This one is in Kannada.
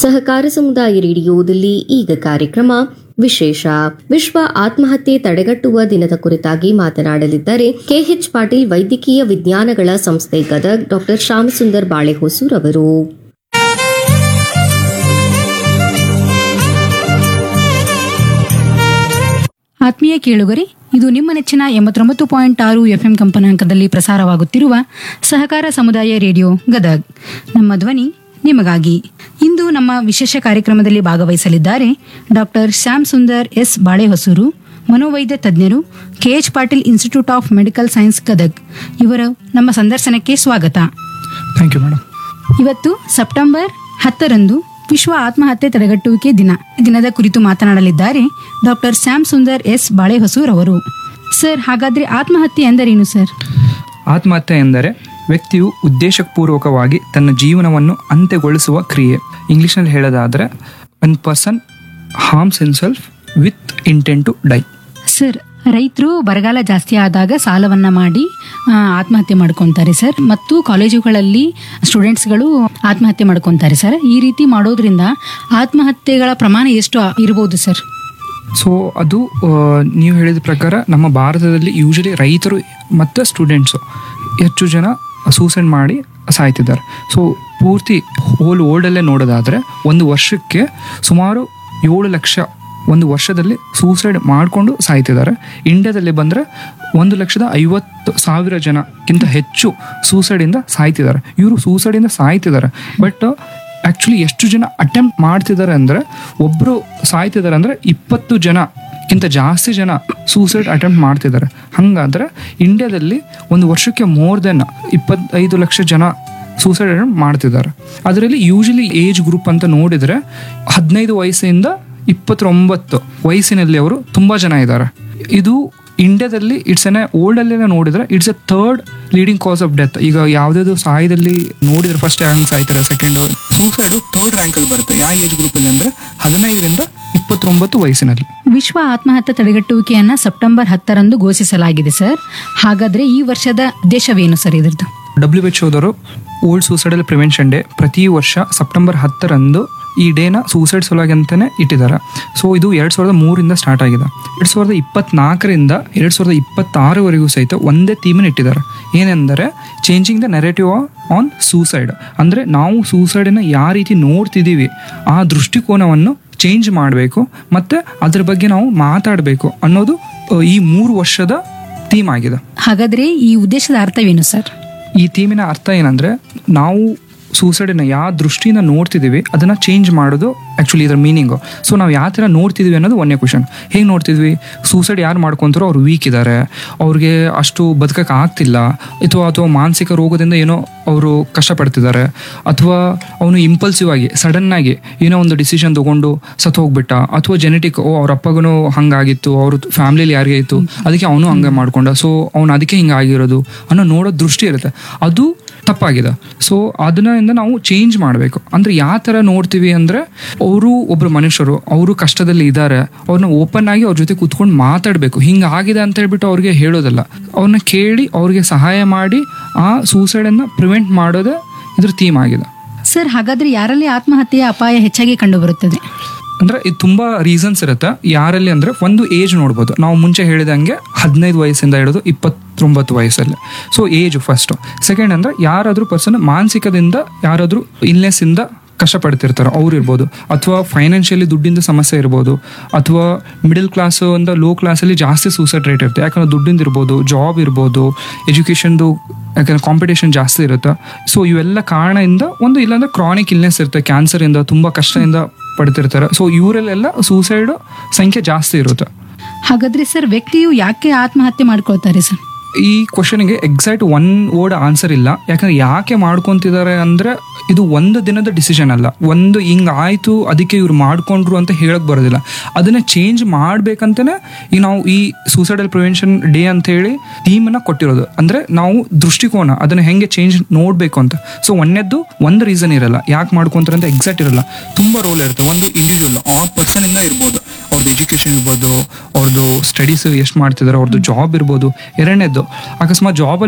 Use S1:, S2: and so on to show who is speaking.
S1: ಸಹಕಾರ ಸಮುದಾಯ ರೇಡಿಯೋದಲ್ಲಿ ಈಗ ಕಾರ್ಯಕ್ರಮ ವಿಶೇಷ ವಿಶ್ವ ಆತ್ಮಹತ್ಯೆ ತಡೆಗಟ್ಟುವ ದಿನದ ಕುರಿತಾಗಿ ಮಾತನಾಡಲಿದ್ದಾರೆ ಕೆಎಚ್ ಪಾಟೀಲ್ ವೈದ್ಯಕೀಯ ವಿಜ್ಞಾನಗಳ ಸಂಸ್ಥೆ ಗದಗ್ ಡಾಕ್ಟರ್ ಶ್ಯಾಮಸುಂದರ್ ಬಾಳೆಹೊಸೂರ್ ಅವರು
S2: ಆತ್ಮೀಯ ಕೇಳುಗರೆ ಇದು ನಿಮ್ಮ ನೆಚ್ಚಿನ ಎಂಬತ್ತೊಂಬತ್ತು ಪಾಯಿಂಟ್ ಆರು ಎಫ್ಎಂ ಕಂಪನಾಂಕದಲ್ಲಿ ಪ್ರಸಾರವಾಗುತ್ತಿರುವ ಸಹಕಾರ ಸಮುದಾಯ ರೇಡಿಯೋ ಗದಗ್ ನಮ್ಮ ಧ್ವನಿ ನಿಮಗಾಗಿ ಇಂದು ನಮ್ಮ ವಿಶೇಷ ಕಾರ್ಯಕ್ರಮದಲ್ಲಿ ಭಾಗವಹಿಸಲಿದ್ದಾರೆ ಡಾಕ್ಟರ್ ಶ್ಯಾಮ್ ಸುಂದರ್ ಎಸ್ ಬಾಳೆಹೊಸೂರು ಮನೋವೈದ್ಯ ತಜ್ಞರು KH Patil institute of medical science Gadag ಇವರು ನಮ್ಮ ಸಂದರ್ಶನಕ್ಕೆ ಸ್ವಾಗತ
S3: ಥ್ಯಾಂಕ್ ಯು ಮೇಡಮ್
S2: ಇವತ್ತು ಸೆಪ್ಟೆಂಬರ್ ಹತ್ತರಂದು ವಿಶ್ವ ಆತ್ಮಹತ್ಯೆ ತಡೆಗಟ್ಟುವಿಕೆ ದಿನ ಈ ದಿನದ ಕುರಿತು ಮಾತನಾಡಲಿದ್ದಾರೆ ಡಾಕ್ಟರ್ ಶ್ಯಾಮ್ ಸುಂದರ್ ಎಸ್ ಬಾಳೆಹೊಸೂರ್ ಅವರು ಸರ್ ಹಾಗಾದ್ರೆ ಆತ್ಮಹತ್ಯೆ ಎಂದರೇನು ಸರ್
S3: ಆತ್ಮಹತ್ಯೆ ಎಂದರೆ ವ್ಯಕ್ತಿಯು ಉದ್ದೇಶಪೂರ್ವಕವಾಗಿ ತನ್ನ ಜೀವನವನ್ನು ಅಂತ್ಯಗೊಳಿಸುವ ಕ್ರಿಯೆ ಇಂಗ್ಲಿಷ್ನಲ್ಲಿ ಹೇಳೋದಾದರೆ one person harms himself with intent to die
S2: sir ರೈತರು ಬರಗಾಲ ಜಾಸ್ತಿ ಆದಾಗ ಸಾಲವನ್ನ ಮಾಡಿ ಆ, ಆತ್ಮಹತ್ಯೆ ಮಾಡ್ಕೊಂತಾರೆ ಸರ್ ಮತ್ತು ಕಾಲೇಜುಗಳಲ್ಲಿ ಸ್ಟೂಡೆಂಟ್ಸ್ಗಳು ಆತ್ಮಹತ್ಯೆ ಮಾಡ್ಕೊಂತಾರೆ ಸರ್ ಈ ರೀತಿ ಮಾಡೋದ್ರಿಂದ ಆತ್ಮಹತ್ಯೆಗಳ ಪ್ರಮಾಣ ಎಷ್ಟು ಇರಬಹುದು ಸರ್
S3: ಸೊ ಅದು ಆ, ನೀವು ಹೇಳಿದ ಪ್ರಕಾರ ನಮ್ಮ ಭಾರತದಲ್ಲಿ ಯೂಶಲಿ ರೈತರು ಮತ್ತು ಸ್ಟೂಡೆಂಟ್ಸು ಹೆಚ್ಚು ಜನ ಸೂಸೈಡ್ ಮಾಡಿ ಸಾಯ್ತಿದ್ದಾರೆ ಸೊ ಪೂರ್ತಿ ಹೋಲ್ ವರ್ಲ್ಡಲ್ಲೇ ನೋಡೋದಾದರೆ ಒಂದು ವರ್ಷಕ್ಕೆ ಸುಮಾರು ಏಳು ಲಕ್ಷ ಒಂದು ವರ್ಷದಲ್ಲಿ ಸೂಸೈಡ್ ಮಾಡಿಕೊಂಡು ಸಾಯ್ತಿದ್ದಾರೆ ಇಂಡಿಯಾದಲ್ಲಿ ಬಂದರೆ ಒಂದು ಲಕ್ಷದ ಐವತ್ತು ಸಾವಿರ ಜನಕ್ಕಿಂತ ಹೆಚ್ಚು ಸೂಸೈಡಿಂದ ಸಾಯ್ತಿದ್ದಾರೆ ಇವರು ಸೂಸೈಡಿಂದ ಸಾಯ್ತಿದ್ದಾರೆ ಬಟ್ ಆ್ಯಕ್ಚುಲಿ ಎಷ್ಟು ಜನ ಅಟೆಂಪ್ಟ್ ಮಾಡ್ತಿದ್ದಾರೆ ಅಂದರೆ ಒಬ್ಬರು ಸಾಯ್ತಿದ್ದಾರೆ ಅಂದರೆ ಇಪ್ಪತ್ತು ಜನಕ್ಕಿಂತ ಜಾಸ್ತಿ ಜನ ಸೂಸೈಡ್ ಅಟೆಂಪ್ಟ್ ಮಾಡ್ತಿದ್ದಾರೆ ಹಾಗಾದ್ರೆ ಇಂಡಿಯಾದಲ್ಲಿ ಒಂದು ವರ್ಷಕ್ಕೆ ಮೋರ್ ದೆನ್ ಇಪ್ಪತ್ತೈದು ಲಕ್ಷ ಜನ ಸೂಸೈಡ್ ಅಟೆಂಪ್ಟ್ ಮಾಡ್ತಿದ್ದಾರೆ ಅದರಲ್ಲಿ ಯೂಶಲಿ ಏಜ್ ಗ್ರೂಪ್ ಅಂತ ನೋಡಿದರೆ ಹದಿನೈದು ವಯಸ್ಸಿಂದ ಇಪ್ಪತ್ತೊಂಬತ್ತು ವಯಸ್ಸಿನಲ್ಲಿ ಅವರು ತುಂಬ ಜನ ಇದ್ದಾರೆ ಇದು ಇಂಡಿಯಾದಲ್ಲಿ ಇಟ್ಸ್ ಎನ್ ಓಲ್ಡಲ್ಲೆಲ್ಲ ನೋಡಿದ್ರೆ it's a third leading cause of death ಈಗ ಯಾವುದಾದ್ರು ಸಾಯದಲ್ಲಿ ನೋಡಿದ್ರೆ ಫಸ್ಟ್ ರ್ಯಾಂಕ್ ಸಾಯ್ತಾರೆ ಸೆಕೆಂಡ್ ಸೂಸೈಡು ಥರ್ಡ್ ರ್ಯಾಂಕಲ್ಲಿ ಬರುತ್ತೆ ಯಾವ ಏಜ್ ಗ್ರೂಪಲ್ಲಿ ಅಂದರೆ ಹದಿನೈದರಿಂದ ಇಪ್ಪತ್ತೊಂಬತ್ತು ವಯಸ್ಸಿನಲ್ಲಿ
S2: ವಿಶ್ವ ಆತ್ಮಹತ್ಯೆ ತಡೆಗಟ್ಟುವಿಕೆಯನ್ನ ಸೆಪ್ಟೆಂಬರ್ ಹತ್ತರಂದು ಘೋಷಿಸಲಾಗಿದೆ ಸರ್ ಹಾಗಾದ್ರೆ ಈ ವರ್ಷದ ಉದ್ದೇಶವೇನು ಸರ್ ಇದ್ರದ್ದು
S3: ಡಬ್ಲ್ಯೂ ಎಚ್ ಓದವರು ಓಲ್ಡ್ ಸೂಸೈಡಲ್ ಪ್ರಿವೆನ್ಷನ್ ಡೇ ಪ್ರತಿ ವರ್ಷ ಸೆಪ್ಟೆಂಬರ್ ಹತ್ತರಂದು ಈ ಡೇನ ಸೂಸೈಡ್ ಸಲುವಾಗಿ ಅಂತಲೇ ಇಟ್ಟಿದ್ದಾರೆ ಸೊ ಇದು ಎರಡು ಸಾವಿರದ ಮೂರಿಂದ ಸ್ಟಾರ್ಟ್ ಆಗಿದೆ ಎರಡು ಸಾವಿರದ ಇಪ್ಪತ್ನಾಲ್ಕರಿಂದ ಎರಡು ಸಾವಿರದ ಇಪ್ಪತ್ತಾರವರೆಗೂ ಸಹಿತ ಒಂದೇ ಥೀಮನ್ನು ಇಟ್ಟಿದ್ದಾರೆ ಏನೆಂದರೆ changing the narrative on suicide ಅಂದರೆ ನಾವು ಸೂಸೈಡನ್ನು ಯಾವ ರೀತಿ ನೋಡ್ತಿದ್ದೀವಿ ಆ ದೃಷ್ಟಿಕೋನವನ್ನು ಚೇಂಜ್ ಮಾಡಬೇಕು ಮತ್ತು ಅದ್ರ ಬಗ್ಗೆ ನಾವು ಮಾತಾಡಬೇಕು ಅನ್ನೋದು ಆ, ಈ ಮೂರು ವರ್ಷದ ಥೀಮ್ ಆಗಿದೆ
S2: ಹಾಗಾದ್ರೆ ಈ ಉದ್ದೇಶದ ಅರ್ಥವೇನು ಸರ್
S3: ಈ ಥೀಮಿನ ಅರ್ಥ ಏನಂದ್ರೆ ನಾವು ಸೂಸೈಡನ್ನ ಯಾವ ದೃಷ್ಟಿಯಿಂದ ನೋಡ್ತಿದ್ದೀವಿ ಅದನ್ನ ಚೇಂಜ್ ಮಾಡೋದು ಆ್ಯಕ್ಚುಲಿ ಇದರ ಮೀನಿಂಗು ಸೊ ನಾವು ಯಾವ ಥರ ನೋಡ್ತಿದ್ವಿ ಅನ್ನೋದು ಒಂದೇ ಕ್ವಶನ್ ಹೇಗೆ ನೋಡ್ತಿದ್ವಿ ಸೂಸೈಡ್ ಯಾರು ಮಾಡ್ಕೊಂತಾರೋ ಅವ್ರು ವೀಕ್ ಇದ್ದಾರೆ ಅವ್ರಿಗೆ ಅಷ್ಟು ಬದುಕಕ್ಕೆ ಆಗ್ತಿಲ್ಲ ಅಥವಾ ಅಥವಾ ಮಾನಸಿಕ ರೋಗದಿಂದ ಏನೋ ಅವರು ಕಷ್ಟಪಡ್ತಿದ್ದಾರೆ ಅಥವಾ ಅವನು ಇಂಪಲ್ಸಿವ್ ಆಗಿ ಸಡನ್ ಆಗಿ ಏನೋ ಒಂದು ಡಿಸಿಷನ್ ತಗೊಂಡು ಸತ್ತು ಹೋಗ್ಬಿಟ್ಟ ಅಥವಾ ಜೆನೆಟಿಕ್ ಓ ಅವ್ರ ಅಪ್ಪಗೂ ಹಂಗಾಗಿತ್ತು ಅವ್ರ ಫ್ಯಾಮಿಲಿಲಿ ಯಾರಿಗೆ ಇತ್ತು ಅದಕ್ಕೆ ಅವನು ಹಂಗೆ ಮಾಡ್ಕೊಂಡ ಸೊ ಅವ್ನು ಅದಕ್ಕೆ ಹಿಂಗೆ ಆಗಿರೋದು ಅನ್ನೋ ನೋಡೋ ದೃಷ್ಟಿ ಇರುತ್ತೆ ಅದು ತಪ್ಪಾಗಿದೆ ಸೊ ಅದರಿಂದ ನಾವು ಚೇಂಜ್ ಮಾಡಬೇಕು ಅಂದ್ರೆ ಯಾವ ಥರ ನೋಡ್ತೀವಿ ಅಂದ್ರೆ ಅವರು ಒಬ್ರು ಮನುಷ್ಯರು ಅವರು ಕಷ್ಟದಲ್ಲಿ ಇದ್ದಾರೆ ಅವ್ರನ್ನ ಓಪನ್ ಆಗಿ ಅವ್ರ ಜೊತೆ ಕೂತ್ಕೊಂಡು ಮಾತಾಡಬೇಕು ಹಿಂಗೆ ಆಗಿದೆ ಅಂತ ಹೇಳ್ಬಿಟ್ಟು ಅವ್ರಿಗೆ ಹೇಳೋದಲ್ಲ ಅವ್ರನ್ನ ಕೇಳಿ ಅವ್ರಿಗೆ ಸಹಾಯ ಮಾಡಿ ಆ ಸೂಸೈಡನ್ನು ಪ್ರಿವೆಂಟ್ ಮಾಡೋದೇ ಇದ್ರ ಥೀಮ್ ಆಗಿದೆ
S2: ಸರ್ ಹಾಗಾದ್ರೆ ಯಾರಲ್ಲಿ ಆತ್ಮಹತ್ಯೆಯ ಅಪಾಯ ಹೆಚ್ಚಾಗಿ ಕಂಡುಬರುತ್ತದೆ
S3: ಅಂದ್ರೆ ಇದು ತುಂಬಾ ರೀಸನ್ಸ್ ಇರುತ್ತೆ ಯಾರಲ್ಲಿ ಅಂದ್ರೆ ಒಂದು ಏಜ್ ನೋಡ್ಬೋದು ನಾವು ಮುಂಚೆ ಹೇಳಿದಂಗೆ ಹದಿನೈದು ವಯಸ್ಸಿಂದ ಹಿಡಿದು ಇಪ್ಪತ್ತೊಂಬತ್ತು ವಯಸ್ಸಲ್ಲಿ ಸೊ ಏಜ್ ಫಸ್ಟ್ ಸೆಕೆಂಡ್ ಅಂದ್ರೆ ಯಾರಾದ್ರೂ ಪರ್ಸನ್ ಮಾನಸಿಕದಿಂದ ಯಾರಾದ್ರೂ ಇಲ್ನೆಸ್ ಇಂದ ಕಷ್ಟಪಡ್ತಿರ್ತಾರೆ ಅವ್ರು ಇರ್ಬೋದು ಅಥವಾ ಫೈನಾನ್ಷಿಯಲಿ ದುಡ್ಡಿಂದ ಸಮಸ್ಯೆ ಇರ್ಬೋದು ಅಥವಾ ಮಿಡಲ್ ಕ್ಲಾಸ್ ಇಂದ ಲೋ ಕ್ಲಾಸಲ್ಲಿ ಜಾಸ್ತಿ ಸೂಸೈಡ್ ರೇಟ್ ಇರುತ್ತೆ ಯಾಕಂದ್ರೆ ದುಡ್ಡಿಂದ ಇರ್ಬೋದು ಜಾಬ್ ಇರ್ಬೋದು ಎಜುಕೇಷನ್ದು ಯಾಕಂದ್ರೆ ಕಾಂಪಿಟೇಷನ್ ಜಾಸ್ತಿ ಇರುತ್ತೆ ಸೊ ಇವೆಲ್ಲ ಕಾರಣದಿಂದ ಒಂದು ಇಲ್ಲಾಂದ್ರೆ ಕ್ರಾನಿಕ್ ಇಲ್ನೆಸ್ ಇರುತ್ತೆ ಕ್ಯಾನ್ಸರಿಂದ ತುಂಬ ಕಷ್ಟದಿಂದ ಪಡ್ತಿರ್ತಾರೆ ಸೊ ಇವರಲ್ಲೆಲ್ಲ ಸೂಸೈಡ್ ಸಂಖ್ಯೆ ಜಾಸ್ತಿ ಇರುತ್ತೆ
S2: ಹಾಗಾದ್ರೆ ಸರ್ ವ್ಯಕ್ತಿಯು ಯಾಕೆ ಆತ್ಮಹತ್ಯೆ ಮಾಡ್ಕೊಳ್ತಾರೆ ಸರ್
S3: ಈ ಕ್ವಶನ್ಗೆ ಎಕ್ಸಾಕ್ಟ್ ಒನ್ ವರ್ಡ್ ಆನ್ಸರ್ ಇಲ್ಲ ಯಾಕಂದ್ರೆ ಯಾಕೆ ಮಾಡ್ಕೊಂತಿದ್ದಾರೆ ಅಂದ್ರೆ ಇದು ಒಂದು ದಿನದ ಡಿಸಿಷನ್ ಅಲ್ಲ ಒಂದು ಹಿಂಗ್ ಆಯ್ತು ಅದಕ್ಕೆ ಇವ್ರು ಮಾಡ್ಕೊಂಡ್ರು ಅಂತ ಹೇಳಕ್ ಬರೋದಿಲ್ಲ ಅದನ್ನ ಚೇಂಜ್ ಮಾಡ್ಬೇಕಂತಾನೆ ಈ ನಾವು ಈ ಸೂಸೈಡಲ್ ಪ್ರಿವೆನ್ಷನ್ ಡೇ ಅಂತ ಹೇಳಿ ಥೀಮನ್ನ ಕೊಟ್ಟಿರೋದು ಅಂದ್ರೆ ನಾವು ದೃಷ್ಟಿಕೋನ ಅದನ್ನ ಹೆಂಗೆ ಚೇಂಜ್ ನೋಡ್ಬೇಕು ಅಂತ ಸೊ ಒಂದೇದ್ದು ಒಂದು ರೀಸನ್ ಇರಲ್ಲ ಯಾಕೆ ಮಾಡ್ಕೊಂತಾರೆ ಅಂತ ಎಕ್ಸಾಕ್ಟ್ ಇರಲ್ಲ ತುಂಬಾ ರೋಲ್ ಇರುತ್ತೆ ಒಂದು ಇಂಡಿವಿಜುವಲ್ ಆ ಪರ್ಸನ್ ಇಂದ ಇರ್ಬೋದು ಅವ್ರದ್ದು ಎಜುಕೇಶನ್ ಇರ್ಬೋದು ಅವ್ರದ್ದು ಸ್ಟಡೀಸ್ ಎಷ್ಟು ಮಾಡ್ತಿದ್ದಾರೆ ಅವ್ರದ್ದು ಜಾಬ್ ಇರ್ಬೋದು ಎರಡನೇದ್ದು ಅಕಸ್ಮಾತ್ ಜಾಬಲ್ಲಿ